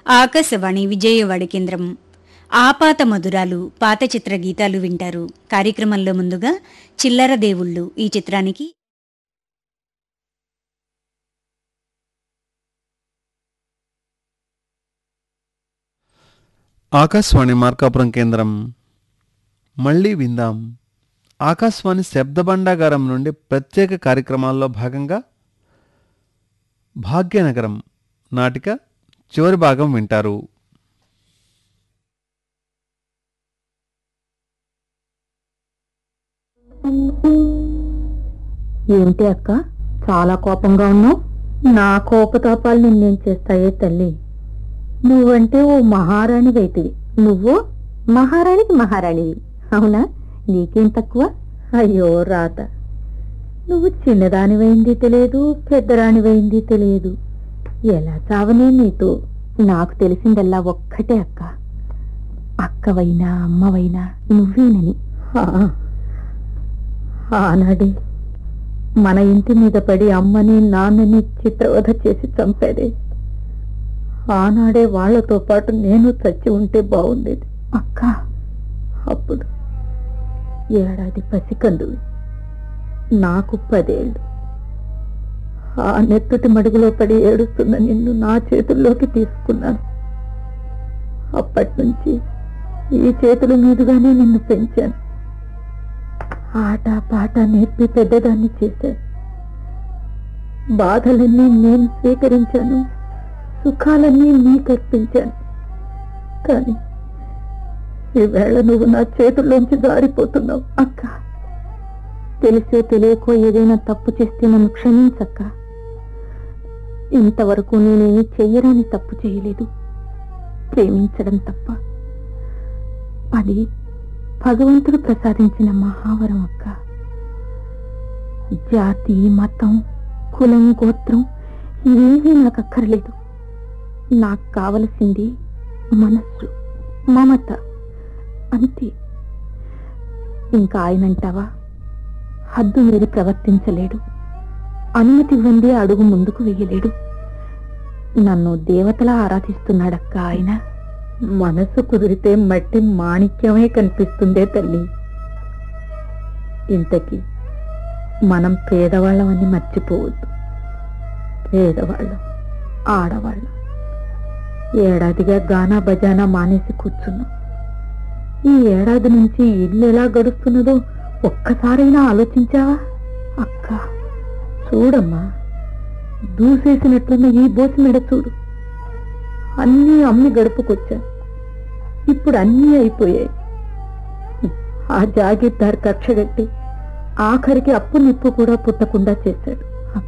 ఆకాశవాణి విజయవాడ కేంద్రం ఆపాత మధురాలు పాత చిత్ర గీతాలు వింటారు కార్యక్రమంలో ముందుగా చిల్లర దేవుళ్ళు ఈ చిత్రానికి ఆకాశవాణి మార్కాపురం కేంద్రం మళ్ళీ విందాం ఆకాశవాణి శబ్ద భండాగారం నుండి ప్రత్యేక కార్యక్రమాల్లో భాగంగా భాగ్యనగరం నాటిక చివరి భాగం వింటారు ఏంటి అక్క చాలా కోపంగా ఉన్నావు నా కోపతాపాలు నిన్నేం చేస్తాయే తల్లి నువ్వంటే ఓ మహారాణివైతివి నువ్వు మహారాణికి మహారాణివి అవునా నీకేం తక్కువ అయ్యో రాత నువ్వు చిన్నదానివైంది తెలియదు పెద్దరానివైంది తెలియదు ఎలా చావనే నీతో నాకు తెలిసిందల్లా ఒక్కటే అక్క అక్కవైనా అమ్మవైనా నువ్వేనని ఆనాడే మన ఇంటి మీద పడి అమ్మని నాన్నని చిత్రవధ చేసి చంపేదే ఆనాడే వాళ్లతో పాటు నేను చచ్చి ఉంటే బాగుండేది అక్క అప్పుడు ఏడాది పసికందువి నాకు పదేళ్ళు ఆ నెత్తుటి మడుగులో పడి ఏడుస్తున్న నిన్ను నా చేతుల్లోకి తీసుకున్నాను అప్పటి నుంచి ఈ చేతుల మీదుగానే నిన్ను పెంచాను ఆట పాట నేర్పి పెద్దదాన్ని చేశాను బాధలన్నీ నేను స్వీకరించాను సుఖాలన్నీ నీకు అర్పించాను కానీ ఈవేళ నువ్వు నా చేతుల్లోంచి జారిపోతున్నావు అక్క తెలిసో తెలియకో ఏదైనా తప్పు చేస్తే నన్ను క్షమించక్క ఇంతవరకు నేనేమి చెయ్యరాని తప్పు చేయలేదు ప్రేమించడం తప్ప అది భగవంతుడు ప్రసాదించిన మహావరం అక్క జాతి మతం కులం గోత్రం ఇవేమీ నాకు అక్కర్లేదు నాకు కావలసింది మనస్సు మమత అంతే ఇంకా ఆయనంటావా హద్దు మీరి ప్రవర్తించలేడు అనుమతి ఇవ్వండి అడుగు ముందుకు వెయ్యలేడు నన్ను దేవతలా ఆరాధిస్తున్నాడక్క ఆయన మనసు కుదిరితే మట్టి మాణిక్యమే కనిపిస్తుందే తల్లి ఇంతకీ మనం పేదవాళ్ళమని మర్చిపోవద్దు పేదవాళ్ళం ఆడవాళ్ళం ఏడాదిగా గానా బజానా మానేసి కూర్చున్నాం ఈ ఏడాది నుంచి ఇల్లు ఎలా గడుస్తున్నదో ఒక్కసారైనా ఆలోచించావా అక్క చూడమ్మా దూసేసినట్లున్న ఈ బోసి మెడ చూడు అన్నీ అమ్మి గడుపుకొచ్చా ఇప్పుడు అన్నీ అయిపోయాయి ఆ జాగీర్దార్ కక్షగట్టి ఆఖరికి అప్పు నిప్పు కూడా పుట్టకుండా చేశాడు